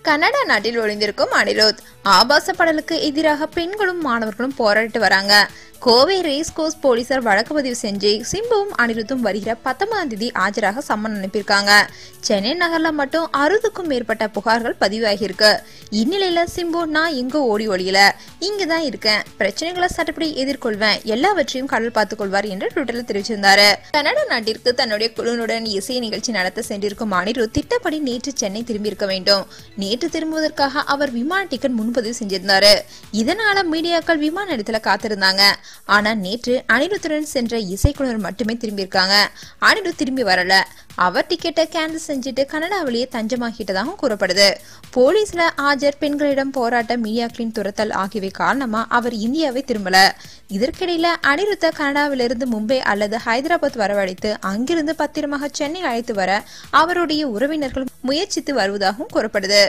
Canada நாட்டில் ஒளிந்திருக்கும் அனிருத் ஆபாச படலுக்கு எதிராக பெண்களும் மாணவர்களும் போராடிட்டு வராங்க கோவை ரேஸ் கோர்ஸ் போலீசார் வழக்கு பதிவு செஞ்சு சிம்புவும் அனிருத்தும் வருகிற பத்தொன்பதாம் தேதி ஆஜராக சம்மன் அனுப்பியிருக்காங்க சென்னை நகர்ல மட்டும் அறுபதுக்கும் மேற்பட்ட புகார்கள் பதிவாகியிருக்கு இந்நிலையில சிம்பு நான் எங்க ஓடி ஒளியல இங்க தான் இருக்கேன் பிரச்சனைகளை சட்டப்படி எதிர்கொள்வேன் எல்லாவற்றையும் கடல் பார்த்துக் கொள்வார் என்று ட்விட்டர்ல தெரிவிச்சிருந்தாரு கனடா நாட்டிற்கு தன்னுடைய குழுனுடன் இசை நிகழ்ச்சி நடத்த சென்றிருக்கும் அனிருத் திட்டப்படி நேற்று சென்னை திரும்பியிருக்க வேண்டும் நேற்று திரும்புவதற்காக அவர் விமான டிக்கெட் முன்பதிவு செஞ்சிருந்தாரு இதனால மீடியாக்கள் விமான நிலையத்துல காத்திருந்தாங்க ஆனா நேற்று அனிருத்துடன் சென்ற இசைக்குழுவினர் மட்டுமே திரும்பியிருக்காங்க அனிருத் திரும்பி வரல அவர் டிக்கெட்டை கேன்சல் செஞ்சுட்டு கனடாவிலேயே தஞ்சமாகிட்டதாகவும் கூறப்படுது போலீஸ்ல ஆஜர் பெண்களிடம் போராட்டம் மீடியாக்களின் துரத்தல் ஆகியவை காரணமா அவர் இந்தியாவை திரும்பல இதற்கிடையில அனிருத்த கனடாவிலிருந்து மும்பை அல்லது ஹைதராபாத் வரவழைத்து அங்கிருந்து பத்திரமாக சென்னை அழைத்து வர அவருடைய உறவினர்கள் முயற்சித்து வருவதாகவும் கூறப்படுது